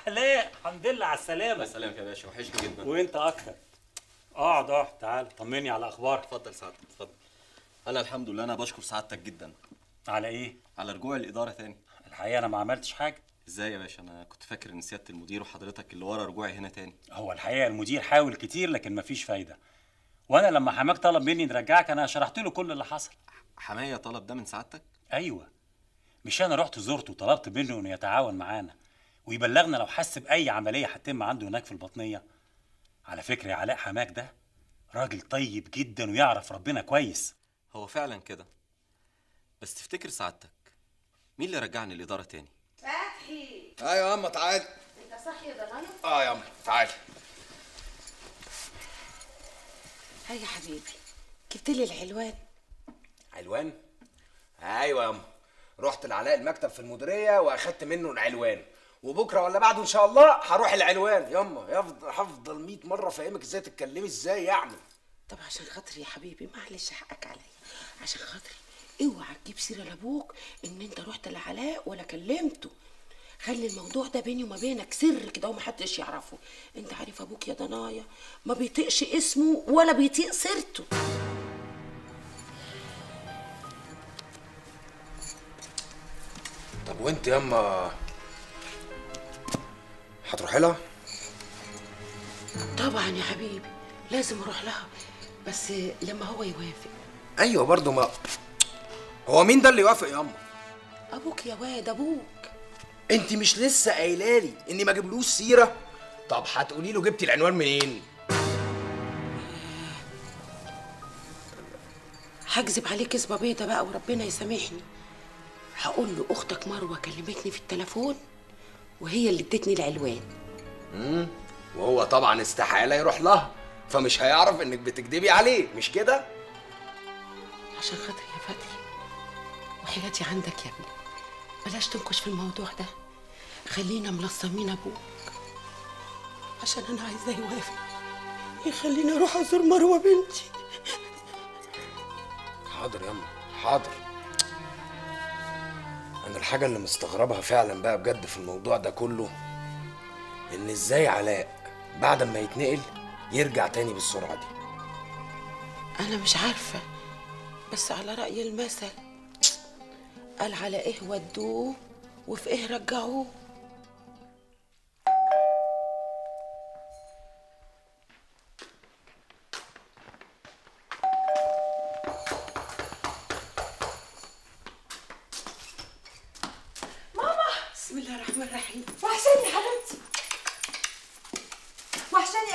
علاء الحمد لله على السلامه سلامك يا باشا وحشني جدا وانت اكتر اقعد اقعد تعال طمني على اخبارك اتفضل سعادتك اتفضل انا الحمد لله انا بشكر سعادتك جدا على ايه على رجوع الاداره تاني الحقيقه انا ما عملتش حاجه ازاي يا باشا انا كنت فاكر ان سياده المدير وحضرتك اللي ورا رجوعي هنا تاني هو الحقيقه المدير حاول كتير لكن مفيش فايده وانا لما حماك طلب مني نرجعك انا شرحت له كل اللي حصل حمايه طلب ده من سعادتك ايوه مش انا رحت زرته وطلبت منه انه يتعاون معانا ويبلغنا لو حس باي عمليه هتتم عنده هناك في البطنيه على فكره يا علاء حماك ده راجل طيب جدا ويعرف ربنا كويس هو فعلا كده بس تفتكر سعادتك مين اللي رجعني الاداره تاني فتحي ايوه يا اما تعالي انت صاحي يا ضنايا اه يا اما تعالي هيا يا حبيبي جبت لي العلوان علوان ايوه يا اما رحت لعلاء المكتب في المديريه واخدت منه العلوان وبكره ولا بعده ان شاء الله هروح العلوان ياما يفضل هفضل 100 مره فاهمك ازاي تتكلمي ازاي يعني طب عشان خاطري يا حبيبي معلش حقك عليا عشان خاطري اوعى تجيب سيره لابوك ان انت رحت لعلاء ولا كلمته خلي الموضوع ده بيني وما بينك سر كده ومحدش يعرفه انت عارف ابوك يا ضنايا ما بيطيقش اسمه ولا بيطيق سيرته طب وانت ياما هتروحي لها طبعا يا حبيبي لازم اروح لها بس لما هو يوافق ايوه برضه ما هو مين ده اللي يوافق يا اما ابوك يا واد ابوك انت مش لسه قايله لي اني ما اجيبلوش سيره طب هتقولي له جبتي العنوان منين هكذب عليه كذبه بيضه بقى وربنا يسامحني هقول له اختك مروه كلمتني في التليفون وهي اللي ادتني العلوان وهو طبعا استحاله يروح لها فمش هيعرف انك بتكدبي عليه مش كده عشان خاطري يا فتحي وحياتي عندك يا ابني بلاش تنكش في الموضوع ده خلينا ملصمين ابوك عشان انا عايزاه يوافق يخليني اروح ازور مروه بنتي حاضر ياما حاضر انا الحاجه اللي مستغربها فعلا بقى بجد في الموضوع ده كله ان ازاي علاء بعد ما يتنقل يرجع تاني بالسرعه دي انا مش عارفه بس على راي المثل قال على ايه ودوه وفي ايه رجعوه بسم الله الرحمن الرحيم وحشاني يا حبيبتي وحشاني